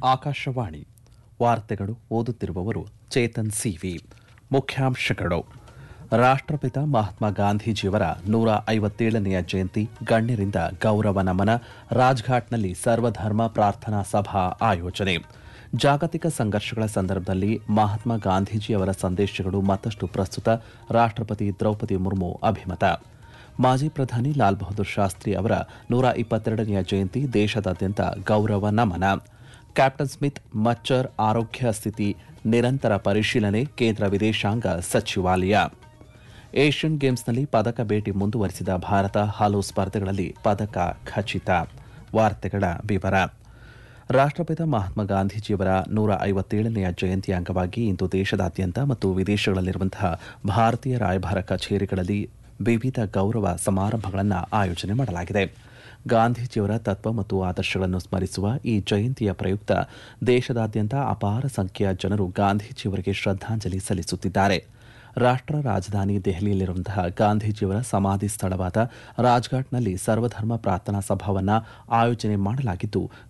ಆಕಾಶವಾಣಿ ವಾರ್ತೆಗಳು ಓದುತ್ತಿರುವವರು ಚೇತನ್ ಸಿವಿ ಮುಖ್ಯಾಂಶಗಳು ರಾಷ್ಟ್ರಪಿತ ಮಹಾತ್ಮ ಗಾಂಧೀಜಿಯವರ ನೂರ ಐವತ್ತೇಳನೆಯ ಜಯಂತಿ ಗಣ್ಯರಿಂದ ಗೌರವ ನಮನ ರಾಜ್ಘಾಟ್ನಲ್ಲಿ ಸರ್ವಧರ್ಮ ಪ್ರಾರ್ಥನಾ ಸಭಾ ಆಯೋಜನೆ ಜಾಗತಿಕ ಸಂಘರ್ಷಗಳ ಸಂದರ್ಭದಲ್ಲಿ ಮಹಾತ್ಮ ಗಾಂಧೀಜಿಯವರ ಸಂದೇಶಗಳು ಮತ್ತಷ್ಟು ಪ್ರಸ್ತುತ ರಾಷ್ಟ್ರಪತಿ ದ್ರೌಪದಿ ಮುರ್ಮು ಅಭಿಮತ ಮಾಜಿ ಪ್ರಧಾನಿ ಲಾಲ್ ಬಹದ್ದೂರ್ ಶಾಸ್ತ್ರಿ ಅವರ ನೂರ ಇಪ್ಪತ್ತೆರಡನೆಯ ಜಯಂತಿ ದೇಶದಾದ್ಯಂತ ಗೌರವ ನಮನ ಕ್ಯಾಪ್ಟನ್ ಸ್ಮಿತ್ ಮಚ್ಚರ್ ಆರೋಗ್ಯ ಸ್ಥಿತಿ ನಿರಂತರ ಪರಿಶೀಲನೆ ಕೇಂದ್ರ ವಿದೇಶಾಂಗ ಸಚಿವಾಲಯ ಏಷ್ಯನ್ ಗೇಮ್ಸ್ನಲ್ಲಿ ಪದಕ ಭೇಟಿ ಮುಂದುವರಿಸಿದ ಭಾರತ ಹಲವು ಸ್ಪರ್ಧೆಗಳಲ್ಲಿ ಪದಕ ಖಚಿತ ವಾರ್ತೆಗಳ ವಿವರ ರಾಷ್ಟ್ರಪಿತ ಮಹಾತ್ಮ ಗಾಂಧೀಜಿಯವರ ನೂರ ಐವತ್ತೇಳನೆಯ ಜಯಂತಿ ಅಂಗವಾಗಿ ಇಂದು ದೇಶದಾದ್ಯಂತ ಮತ್ತು ವಿದೇಶಗಳಲ್ಲಿರುವಂತಹ ಭಾರತೀಯ ರಾಯಭಾರ ಕಚೇರಿಗಳಲ್ಲಿ ವಿವಿಧ ಗೌರವ ಸಮಾರಂಭಗಳನ್ನು ಆಯೋಜನೆ ಮಾಡಲಾಗಿದೆ ಗಾಂಧೀಜಿಯವರ ತತ್ವ ಮತ್ತು ಆದರ್ಶಗಳನ್ನು ಸ್ಮರಿಸುವ ಈ ಜಯಂತಿಯ ಪ್ರಯುಕ್ತ ದೇಶದಾದ್ಯಂತ ಅಪಾರ ಸಂಖ್ಯೆಯ ಜನರು ಗಾಂಧೀಜಿಯವರಿಗೆ ಶ್ರದ್ಧಾಂಜಲಿ ಸಲ್ಲಿಸುತ್ತಿದ್ದಾರೆ ರಾಷ್ಟ್ರ ರಾಜಧಾನಿ ದೆಹಲಿಯಲ್ಲಿರುವಂತಹ ಗಾಂಧೀಜಿಯವರ ಸಮಾಧಿ ಸ್ಥಳವಾದ ರಾಜ್ಘಾಟ್ನಲ್ಲಿ ಸರ್ವಧರ್ಮ ಪ್ರಾರ್ಥನಾ ಸಭಾವನ್ನ ಆಯೋಜನೆ ಮಾಡಲಾಗಿದ್ದು